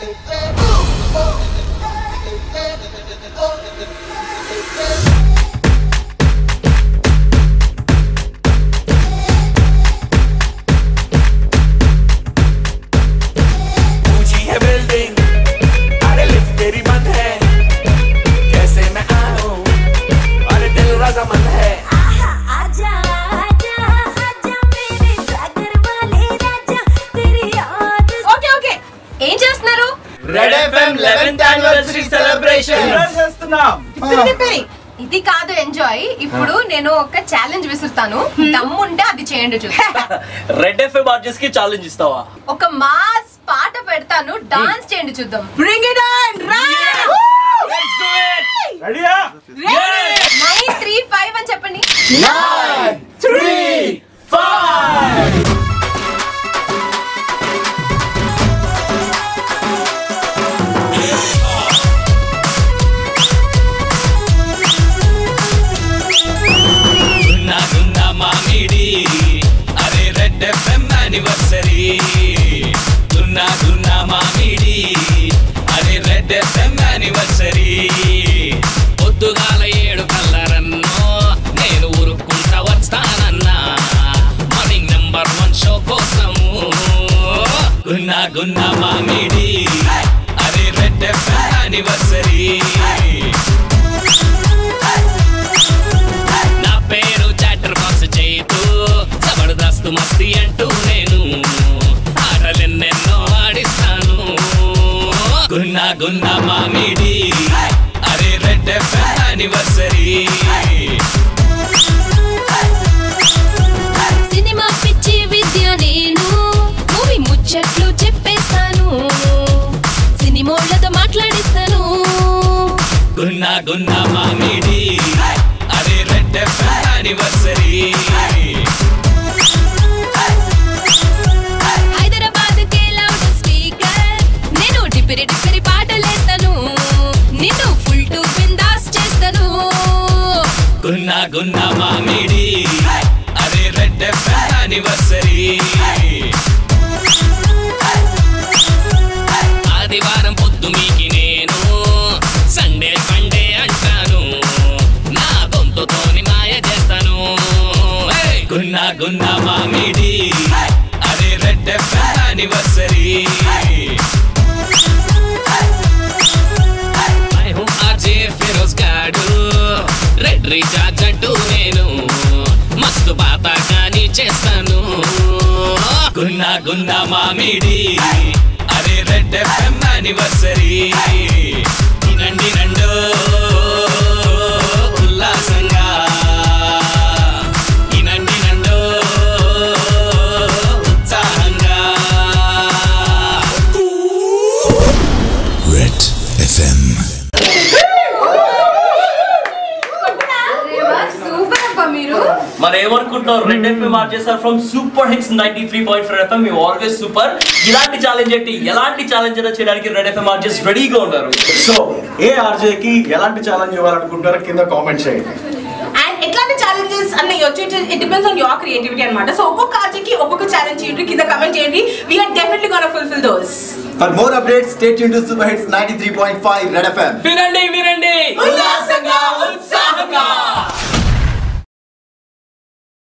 ऊंची है बिल्डिंग अरे लिफ्ट तेरी बंद है कैसे मैं आऊं अरे दिल रजामंद है आजा आजा आजा मेरे सागर वाले राजा तेरी याद ఓకే ఓకే ఏం చేస్తున్నారు Red FM 11th anniversary celebration పెరి ఇది కాదు ఎంజాయ్ ఇప్పుడు నేను ఒక ఛాలెంజ్ విసురుతాను దమ్ముంటే అది చేయండి చూద్దాం రెడ్ ఎఫ్ఎం ఆర్టిస్ట్ కి ఛాలెంజ్ ఇస్తావా ఒక మాస్ పాట పెడతాను డాన్స్ చేయండి చూద్దాం bring it on nine three five అని చెప్పండి గున్నా గున్నా మామిడి అరే రెడ్ ఎఫ్ఎం యానివర్సరీ గున్నా గున్నా మామిడి అరే రెడ్ ఎఫ్ఎం యానివర్సరీ పొద్దుగాల ఏడు కల్లరన్నో నేను ఊరుకుంటా వస్తానన్నా మార్నింగ్ నెంబర్ వన్ షో కోసము గున్నా గున్నా మామిడి అరే రెడ్ ఎఫ్ఎం యానివర్సరీ నా పేరు చాటర్ బాక్స్ చేతు జబర్దస్త్ మస్తి అంటూ నేను ఆటలెన్నెన్నో ఆడిస్తాను గున్నా గున్నా మామిడి అరే రెడ్ ఎఫ్ఎం యానివర్సరీ సినిమా పిచ్చి విద్య నేను మూవీ ముచ్చట్లు చెప్పేస్తాను సినిమోళ్లతో మాట్లాడిస్తాను గున్నా గున్నా మామిడి అరే రెడ్ ఎఫ్ఎం యానివర్సరీ హైదరాబాద్ కే లౌడ్ స్పీకర్ నేను డిపిరి డిపిరి పాటలేస్తాను నిన్ను ఫుల్ టు బిందాస్ చేస్తాను గున్నా గున్నా మామిడి అరే రెడ్ ఎఫ్ఎం యానివర్సరీ ఆదివారం పొద్దు మీకి నేను సండే సండే అంటాను నా గొంతుతోని మాయ చేస్తాను ఏయ్! గున్నా గున్నా మామిడి అరే రెడ్ ఎఫ్ఎం యానివర్సరీ मैं हूँ आजे फिरोज गाडू రెడ్ రీఛార్జ్ అంటూ నేను మస్తు పాత కానీ చేస్తాను గున్నా గున్నా మామిడి అరే రెడ్ ఎఫ్ఎం యానివర్సరీ రండి రండు ఉల్లాసంగా ఇనండి రండు ఉత్సాహంగా Red FM. సూపర్ అబ్బా మీరు మరి ఏమనుకుంటున్నావు Red FM artist are from super hits ninety three point four FM మేము ఆల్వేస్ సూపర్ ఇలాంటి ఛాలెంజ్ ఏంటి ఎలాంటి ఛాలెంజ్ అయినా చేయడానికి రెడ్ ఎఫ్ఎం ఆర్టిస్ట్ రెడీగా ఉన్నారు సో ఏ ఆర్జేకి ఎలాంటి ఛాలెంజ్ ఇవ్వాలనుకుంటారో కింద కామెంట్ చేయండి అండ్ ఎట్లాంటి ఛాలెంజెస్ అన్న వచ్చి it depends on your creativity అన్నమాట సో ఒక్కొక్క ఆర్జీకి ఒక్కొక్క ఛాలెంజ్ చేయండి కింద కమెంట్ చేయండి we're definitely gonna fulfil those For more updates, stay tuned to Super Hits 93.5 Red FM. వినండి వినండి ఉల్లాసంగా ఉత్సాహంగా